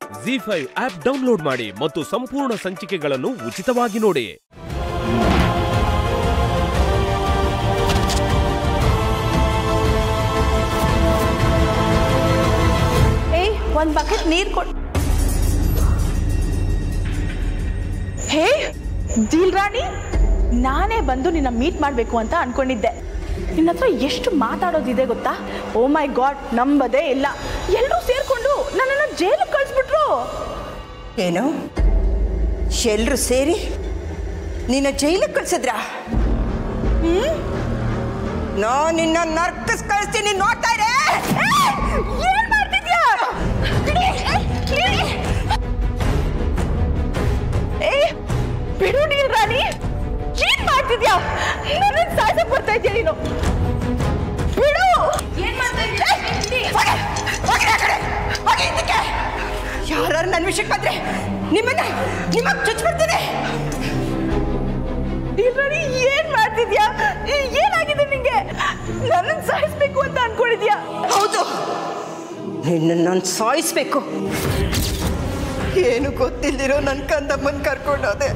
G five app download ಮಾಡಿ ಮತ್ತು ಸಂಪೂರ್ಣ ಸಂಚಿಕೆಗಳನ್ನು ಉಚಿತವಾಗಿ ನೋಡಿ ಏಯ್ ಒಂದ್ ಬಕೆಟ್ ನೀರ್ ಕೊಡ್ ಹೇ ಡೀಲ್ ರಾಣಿ ನಾನೇ ಬಂದು ನಿನ್ನ ಮೀಟ್ ಮಾಡಬೇಕು ಅಂತ ಅನ್ಕೊಂಡಿದ್ದೆ ನಿನ್ನ ಹತ್ರ ಎಷ್ಟು ಮಾತಾಡೋದಿದೆ ಗೊತ್ತಾ ಓ ಮೈ ಗಾಡ್ ನಂಬದೇ ಇಲ್ಲ ಎಲ್ಲರೂ ಸೇರ್ಕೊಂಡು ನನ್ನನ್ನು ಜೈಲಿಗೆ ಕಳಿಸ್ಬಿಟ್ರು ಏನು ಎಲ್ರು ಸೇರಿ ನಿನ್ನ ಜೈಲಿಗೆ ಕಳ್ಸಿದ್ರ ನಾ ನಿನ್ನ ನರ್ಕಸ್ ಕಳಿಸ್ತೀನಿ ನೋಡ್ತಾ ಇರೇ ಏನ್ ಮಾಡ್ತಿದ್ಯಾ ಏ ಬಿಡು ಡೀಲ್ ರಾಣಿ ಏನ್ ಮಾಡ್ತಿದ್ಯಾ ನನ್ನ ಸಾಯ್ಸಕ್ ಬರ್ತಾ ಇದ್ಯಾ ನೀನು ಬಿಡು ಏನ್ ಮಾಡ್ತಾ ಯಾರು ನನ್ನ ವಿಷಯಕ್ಕೆ ಬಂದ್ರೆ ನಿಮ್ಮನ್ನ ನಿಮಗ್ ಚುಚ್ಬಿಡ್ತೀನಿ ರಾಣಿ ಏನ್ ಮಾಡ್ತಿದ್ಯಾ ಏನಾಗಿದೆ ನಿಂಗೆ ನನ್ನನ್ನು ಸಾಯಿಸ್ಬೇಕು ಅಂತ ಅನ್ಕೊಂಡಿದ್ಯಾ ಹೌದು ನಿನ್ನ ನಾನು ಸಾಯಿಸ್ಬೇಕು ಏನು ಗೊತ್ತಿಲ್ದಿರೋ ನನ್ನ ಕಂದಮ್ಮನ್ ಕರ್ಕೊಂಡೋದೆ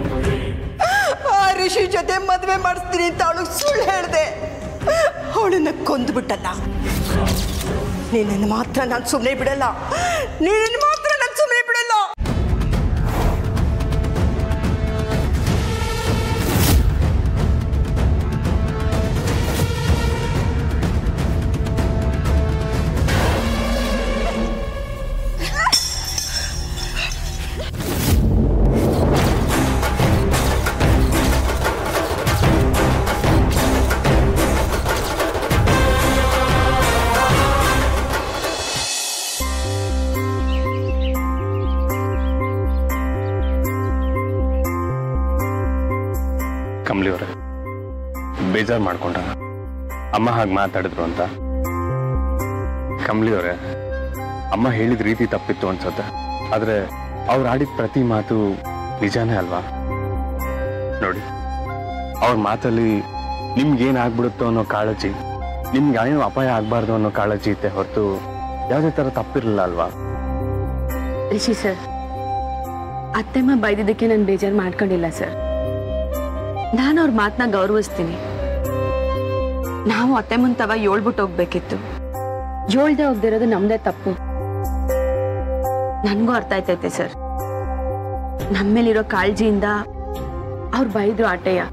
ಆ ಋಷಿ ಜೊತೆ ಮದುವೆ ಮಾಡಿಸ್ತೀನಿ ಅಂತ ಅವಳು ಸುಳ್ಳು ಹೇಳ್ದೆ ಅವಳನ್ನ ಕೊಂದ್ಬಿಟ್ಟಲ್ಲ ನಿನ್ನನ್ನು ಮಾತ್ರ ನಾನು ಸುಮ್ಮನೆ ಬಿಡಲ್ಲ ನಿನ್ನನ್ನು ಮಾತ್ರ ನಾನು ಸುಮ್ಮನೆ ಬಿಡಲ್ಲ ಕಮಲಿ ಅವರೇ ಬೇಜಾರು ಮಾಡ್ಕೊಂಡ ಅಮ್ಮ ಹಾಗೆ ಮಾತಾಡಿದ್ರು ಅಂತ ಕಮಲಿ ಅವರೇ ಅಮ್ಮ ಹೇಳಿದ ರೀತಿ ತಪ್ಪಿತ್ತು ಅನ್ಸುತ್ತೆ ಆದ್ರೆ ಅವ್ರು ಆಡಿದ ಪ್ರತಿ ಮಾತು ನಿಜಾನೇ ಅಲ್ವಾ ನೋಡಿ ಅವ್ರ ಮಾತಲ್ಲಿ ನಿಮ್ಗೇನ್ ಆಗ್ಬಿಡುತ್ತೋ ಅನ್ನೋ ಕಾಳಜಿ ನಿಮ್ಗೆ ಏನು ಅಪಾಯ ಆಗ್ಬಾರ್ದು ಅನ್ನೋ ಕಾಳಜಿ ಇತ್ತೆ ಹೊರತು ಯಾವುದೇ ತರ ತಪ್ಪಿರಲಿಲ್ಲ ಅಲ್ವಾ ರಿಷಿ ಸರ್ ಅತ್ತೆಮ್ಮ ಬೈದಿದ್ದಕ್ಕೆ ನಾನು ಬೇಜಾರು ಮಾಡ್ಕೊಂಡಿಲ್ಲ ಸರ್ ನಾನು ಅವ್ರ ಮಾತನ್ನ ಗೌರವಿಸ್ತೀನಿ ನಾವು ಅತ್ತೆಮ್ಮನ್ ತವ ಏಳ್ಬಿಟ್ಟು ಹೋಗ್ಬೇಕಿತ್ತು ಏಳ್ದೆ ಹೋಗ್ದಿರೋದು ನಮ್ದೇ ತಪ್ಪು ನನ್ಗೂ ಅರ್ಥ ಆಯ್ತೈತೆ ಸರ್ ನಮ್ಮೇಲಿರೋ ಕಾಳಜಿಯಿಂದ ಅವ್ರು ಬೈದ್ರು ಆಟಯ್ಯ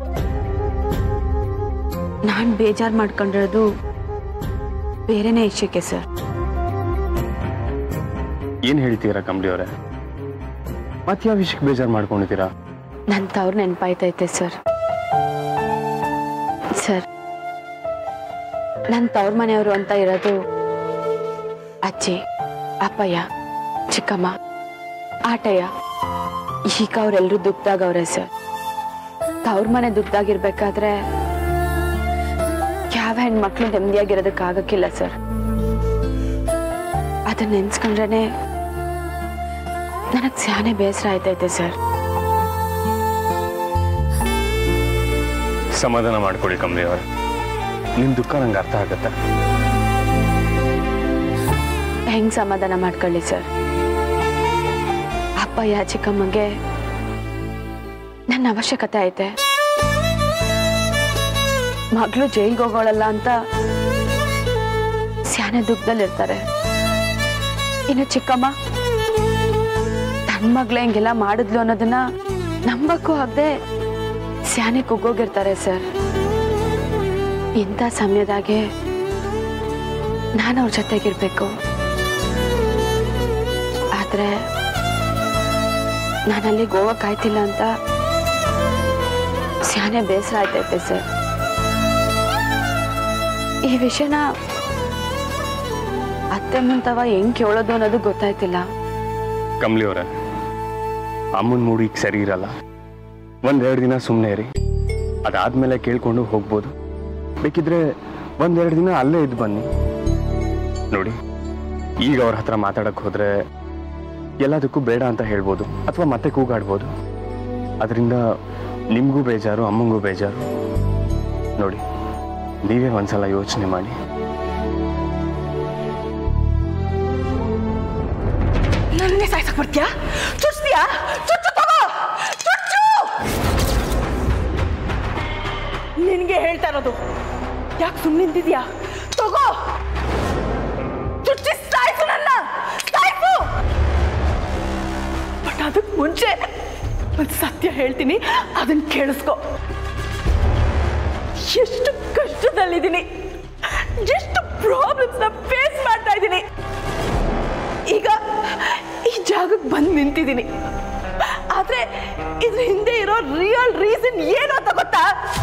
ನಾನ್ ಬೇಜಾರ್ ಮಾಡ್ಕೊಂಡಿರೋದು ಬೇರೆನೇ ವಿಷಯಕ್ಕೆ ಸರ್ ಏನ್ ಹೇಳ್ತೀರಾ ಕಮಲಿ ಅವರೇ ಮತ್ತೆ ಯಾವ ವಿಷಯಕ್ಕೆ ಬೇಜಾರು ಮಾಡ್ಕೊಂಡಿದ್ದೀರಾ ನನ್ನ ತವ್ರ ನೆನಪಾಯ್ತೈತೆ ಸರ್ ಸರ್ ನನ್ನ ತವ್ರ ಮನೆಯವರು ಅಂತ ಇರೋದು ಅಜ್ಜಿ ಅಪ್ಪಯ್ಯ ಚಿಕ್ಕಮ್ಮ ಆಟಯ್ಯ ಈಗ ಅವರೆಲ್ಲರೂ ದುಃಖದಾಗವ್ರೆ ಸರ್ ತವ್ರ ಮನೆ ದುಃಖದಾಗಿರ್ಬೇಕಾದ್ರೆ ಯಾವ ಹೆಣ್ಮಕ್ಳು ನೆಮ್ಮದಿಯಾಗಿರೋದಕ್ಕಾಗಕ್ಕಿಲ್ಲ ಸರ್ ಅದನ್ನ ನೆನ್ಸ್ಕೊಂಡ್ರೆ ನನಗೆ ಸ್ಯಾನೆ ಬೇಸರ ಆಯ್ತೈತೆ ಸರ್ ಸಮಾಧಾನ ಮಾಡ್ಕೊಳ್ಳಿ ಕಮಲಿ ಅವರೇ ನಿಮ್ ದುಃಖ ನಂಗೆ ಅರ್ಥ ಆಗತ್ತೆ ಹೆಂಗ್ ಸಮಾಧಾನ ಮಾಡ್ಕೊಳ್ಳಿ ಸರ್ ಅಪ್ಪಯ್ಯ ಚಿಕ್ಕಮ್ಮಗೆ ನನ್ನ ಅವಶ್ಯಕತೆ ಐತೆ ಮಗಳು ಜೈಲ್ಗೆ ಹೋಗೋಳಲ್ಲ ಅಂತ ಸ್ಯಾನೆ ದುಃಖದಲ್ಲಿರ್ತಾರೆ ಇನ್ನು ಚಿಕ್ಕಮ್ಮ ತನ್ನ ಮಗ್ಳು ಹಿಂಗೆಲ್ಲ ಮಾಡಿದ್ಲು ಅನ್ನೋದನ್ನ ನಂಬಕ್ಕೂ ಆಗದೆ ಸ್ಯಾನೆ ಕುಗ್ಗೋಗಿರ್ತಾರೆ ಸರ್ ಇಂಥ ಸಮಯದಾಗೆ ನಾನು ಅವ್ರ ಜೊತೆಗಿರ್ಬೇಕು ಆದ್ರೆ ನಾನಲ್ಲಿ ಗೋವಾ ಕಾಯ್ತಿಲ್ಲ ಅಂತ ಸ್ಯಾನೆ ಬೇಸರ ಆಯ್ತೈತೆ ಸರ್ ಈ ವಿಷಯನ ಅತ್ತೆ ಮುಂತವ ಹೆಂಗ್ ಕೇಳೋದು ಅನ್ನೋದು ಗೊತ್ತಾಯ್ತಿಲ್ಲ ಕಮಲಿ ಅವರೇ ಅಮ್ಮನ ಮೂಡಿ ಈಗ ಸರಿ ಇರಲ್ಲ ಒಂದೆರಡು ದಿನ ಸುಮ್ಮನೆ ಇರಿ ಅದಾದ್ಮೇಲೆ ಕೇಳ್ಕೊಂಡು ಹೋಗ್ಬೋದು ಬೇಕಿದ್ರೆ ಒಂದೆರಡು ದಿನ ಅಲ್ಲೇ ಇದ್ದು ಬನ್ನಿ ನೋಡಿ ಈಗ ಅವ್ರ ಹತ್ರ ಮಾತಾಡಕ್ ಹೋದ್ರೆ ಎಲ್ಲದಕ್ಕೂ ಬೇಡ ಅಂತ ಹೇಳ್ಬೋದು ಅಥವಾ ಮತ್ತೆ ಕೂಗಾಡ್ಬೋದು ಅದರಿಂದ ನಿಮಗೂ ಬೇಜಾರು ಅಮ್ಮಂಗೂ ಬೇಜಾರು ನೋಡಿ ನೀವೇ ಒಂದ್ಸಲ ಯೋಚನೆ ಮಾಡಿ ನನ್ನ ಸಾಯ್ಸಕ್ ಬರ್ತೀಯಾ ಚುಚ್ತೀಯಾ ಚುಚ್ಚು ತಗೋ ಚುಚ್ಚು ನಿನ್ಗೆ ಹೇಳ್ತಾ ಇರೋದು ಯಾಕೆ ಸುಮ್ಮನೆ ನಿಂತಿದ್ಯಾ ತಗೋ ಚುಚ್ಚಿ ಸಾಯ್ಸು ನನ್ನ ಸಾಯ್ಸು ಬಟ್ ಅದಕ್ಕೆ ಮುಂಚೆ ಒಂದು ಸತ್ಯ ಹೇಳ್ತೀನಿ ಅದನ್ನ ಕೇಳಿಸ್ಕೊ ಎಷ್ಟು ಕಷ್ಟದಲ್ಲಿದ್ದೀನಿ ಎಷ್ಟು ಪ್ರಾಬ್ಲಮ್ಸ್ನ ಫೇಸ್ ಮಾಡ್ತಾ ಇದ್ದೀನಿ ಈಗ ಈ ಜಾಗಕ್ಕೆ ಬಂದು ನಿಂತಿದ್ದೀನಿ ಆದ್ರೆ ಇದ್ರ ಹಿಂದೆ ಇರೋ ರಿಯಲ್ ರೀಸನ್ ಏನು ಅಂತ ಗೊತ್ತಾ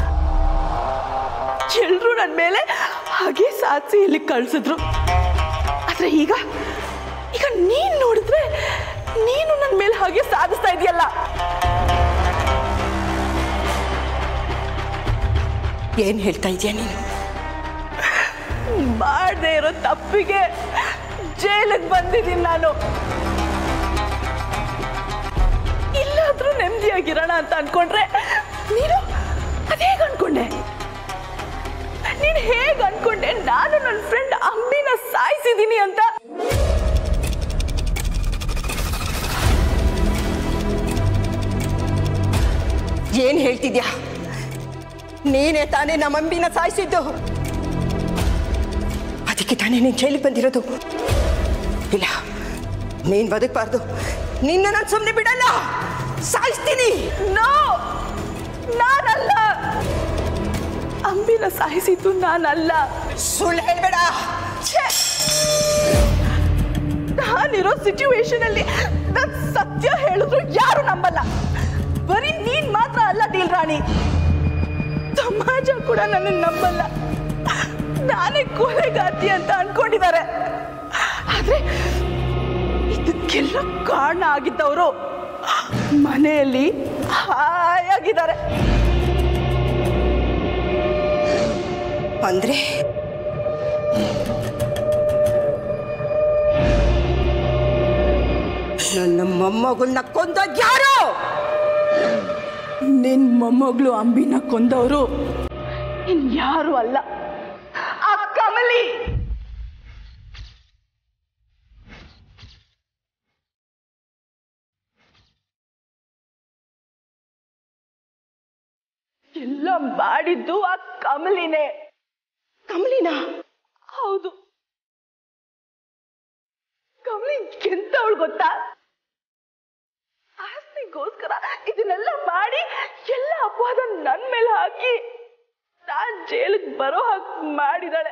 ಎಲ್ರು ನನ್ನ ಮೇಲೆ ಹಾಗೆ ಸಾಧಿಸಿ ಇಲ್ಲಿ ಕಳ್ಸಿದ್ರು ಆದ್ರೆ ಈಗ ಈಗ ನೀನ್ ನೋಡಿದ್ರೆ ನೀನು ನನ್ನ ಮೇಲೆ ಹಾಗೆ ಸಾಧಿಸ್ತಾ ಇದೆಯಲ್ಲ ಏನ್ ಹೇಳ್ತಾ ಇದೀಯ ನೀನು ಮಾಡದೆ ಇರೋ ತಪ್ಪಿಗೆ ಜೈಲಿಗೆ ಬಂದಿದ್ದೀನಿ ನಾನು ಇಲ್ಲಾದ್ರೂ ನೆಮ್ಮದಿಯಾಗಿರೋಣ ಅಂತ ಅನ್ಕೊಂಡ್ರೆ ನೀನು ಅದೇಗ ಅನ್ಕೊಂಡೆ ನೀನು ಹೇಗೆ ಅನ್ಕೊಂಡೆ ನಾನು ನನ್ನ ಫ್ರೆಂಡ್ ಅಂಬಿನ ಸಾಯಿಸಿದ್ದೀನಿ ಅಂತ ಏನ್ ಹೇಳ್ತಿದ್ಯಾ ನೀನೇ ತಾನೇ ನಮ್ಮ ಅಂಬಿನ ಸಾಯಿಸಿದ್ದು ಅದಕ್ಕೆ ತಾನೇ ನೀನು ಜೈಲಿಗೆ ಬಂದಿರೋದು ಇಲ್ಲ ನೀನ್ ಬದುಕಬಾರ್ದು ನಿನ್ನ ನಾನು ಸುಮ್ಮನೆ ಬಿಡಲ್ಲ ಸಾಯಿಸ್ತೀನಿ ನೋ ನಾನಲ್ಲ ಅಂಬಿನ ಸಾಯಿಸಿದ್ದು ನಾನಲ್ಲ ಸುಳ್ಳು ಹೇಳ್ಬೇಡ ಛೇ! ನಾನಿರೋ ಸಿಚುವೇಶನ್ ಅಲ್ಲಿ ನಾನ್ ಸತ್ಯ ಹೇಳಿದ್ರು ಯಾರು ನಂಬಲ್ಲ ಬರೀ ನೀನ್ ಮಾತ್ರ ಅಲ್ಲ ಡೀಲ್ ರಾಣಿ ಸಮಾಜ ಕೂಡ ನನ್ನ ನಂಬಲ್ಲ ನಾನೇ ಕೊಲೆಗಾರ್ತಿ ಅಂತ ಅನ್ಕೊಂಡಿದ್ದಾರೆ ಆದ್ರೆ ಇದಕ್ಕೆಲ್ಲ ಕಾರಣ ಆಗಿದ್ದವರು ಮನೆಯಲ್ಲಿ ಹಾಯಾಗಿದ್ದಾರೆ ಅಂದ್ರೆ ನನ್ನ ಮೊಮ್ಮಗಳನ್ನ ಕೊಂದ ಯಾರು ನಿನ್ ಮೊಮ್ಮಗಳು ಅಂಬಿನ ಕೊಂದವರು ಇನ್ಯಾರು ಅಲ್ಲ ಆ ಕಮಲಿ ಎಲ್ಲ ಮಾಡಿದ್ದು ಆ ಕಮಲಿನೇ ಕಮಲಿನ ಹೌದು ಕಮಲಿ ಎಂತವಳು ಗೊತ್ತಾ ಆಸ್ತಿಗೋಸ್ಕರ ಇದನ್ನೆಲ್ಲ ಮಾಡಿ ಎಲ್ಲ ಅಪವಾದ ನನ್ ಮೇಲೆ ಹಾಕಿ ನಾನ್ ಜೈಲಿಗೆ ಬರೋ ಹಾಗೆ ಮಾಡಿದಾಳೆ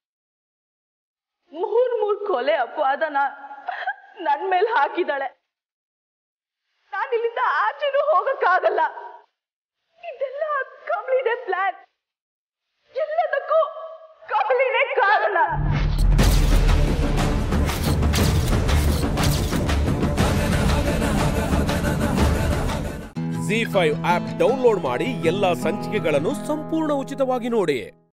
ಮೂರ್ ಮೂರ್ ಕೊಲೆ ಅಪವಾದನ ನನ್ ಮೇಲೆ ಹಾಕಿದಾಳೆ ನಾನು ಇಲ್ಲಿಂದ ಆಚೆನೂ ಹೋಗಕ್ಕಾಗಲ್ಲ ಇದೆಲ್ಲ ಕಮಲಿನೇ ಪ್ಲಾನ್ ಎಲ್ಲದಕ್ಕೂ ಕಮಲಿನೇ ಕಾರಣ ಜಿ ಫೈವ್ ಆಪ್ ಡೌನ್ಲೋಡ್ ಮಾಡಿ ಎಲ್ಲಾ ಸಂಚಿಕೆಗಳನ್ನು ಸಂಪೂರ್ಣ ಉಚಿತವಾಗಿ ನೋಡಿ